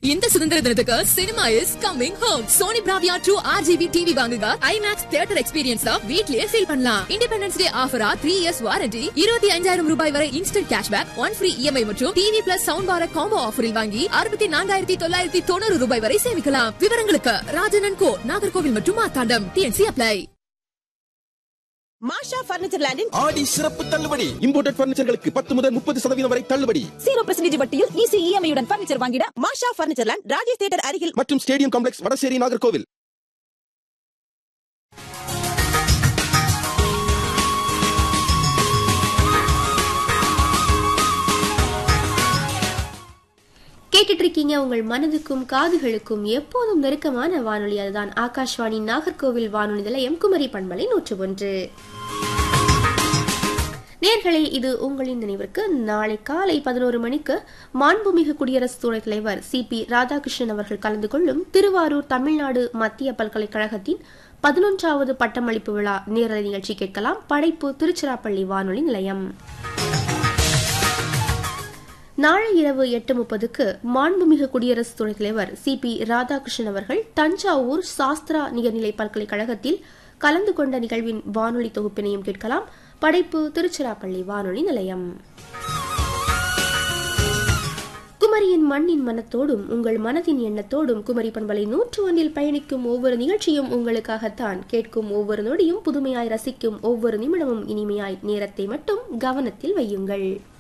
இந்த சுதந்திர தினத்துக்கு cinema is coming home Sony Bravia true RGB TV வாங்குங்க ஐமேக்ஸ் தியேட்டர் எக்ஸ்பீரியன்ஸ் வீட்லயே ஃபீல் பண்ணலாம் இண்டிபெண்டன்ஸ் டே ஆஃபரா த்ரீ இயர்ஸ் வாரண்டி இருபத்தி அஞ்சாயிரம் ரூபாய் வரை instant cashback one free EMI மற்றும் TV plus sound bar combo ஆஃபரில் வாங்கி அறுபத்தி நான்காயிரத்தி தொள்ளாயிரத்தி தொண்ணூறு ரூபாய் வரை சேமிக்கலாம் விவரங்களுக்கு ராஜனன் கோ நாகர்கோவில் மற்றும் Marthandam T n C apply Masha furniture லேண்டின் ஆடி சிறப்பு தள்ளுபடி இம்போர்ட்டட் பர்னிச்சர்களுக்கு பத்து முதல் முப்பது சதவீதம் வரை தள்ளுபடி ஜீரோ பர்சன்டேஜ் வட்டியில் ஈஸி இஎம்ஐயுடன் பர்னிச்சர் வாங்கிட Masha furniture land Rajesh theatre அருகில் மற்றும் ஸ்டேடியம் காம்ப்ளெக்ஸ் வடசேரி நாகர்கோவில் கேட்டுட்டு இருக்கீங்க உங்கள் மனதுக்கும் காதுகளுக்கும் எப்போதும் நெருக்கமான வானொலி அதுதான் ஆகாஷ்வாணி நாகர்கோவில் வானொலி நிலையம் குமரி பண்பலை நூற்று ஒன்று நேர்களே இது உங்களின் நினைவிற்கு நாளை காலை பதினோரு மணிக்கு மாண்புமிகு குடியரசு துணைத் தலைவர் சி பி ராதாகிருஷ்ணன் அவர்கள் கலந்து கொள்ளும் திருவாரூர் தமிழ்நாடு மத்திய பல்கலைக்கழகத்தின் பதினொன்றாவது பட்டமளிப்பு விழா நேரலை நிகழ்ச்சி கேட்கலாம் படைப்பு திருச்சிராப்பள்ளி வானொலி நிலையம் நாளை இரவு எட்டு முப்பதுக்கு மாண்புமிகு குடியரசு துணைத் தலைவர் சி பி ராதாகிருஷ்ணன் அவர்கள் தஞ்சாவூர் சாஸ்திரா நிகர்நிலை பல்கலைக்கழகத்தில் கலந்து கொண்ட நிகழ்வின் வானொலி தொகுப்பினையும் கேட்கலாம் படைப்பு திருச்சிராப்பள்ளி வானொலி நிலையம் குமரியின் மண்ணின் மனத்தோடும் உங்கள் மனதின் எண்ணத்தோடும் குமரி பண்பலை நூற்று ஒன்றில் பயணிக்கும் ஒவ்வொரு நிகழ்ச்சியும் உங்களுக்காகத்தான் கேட்கும் ஒவ்வொரு நொடியும் புதுமையாய் ரசிக்கும் ஒவ்வொரு நிமிடமும் இனிமையாய் நேரத்தை மட்டும் கவனத்தில் வையுங்கள்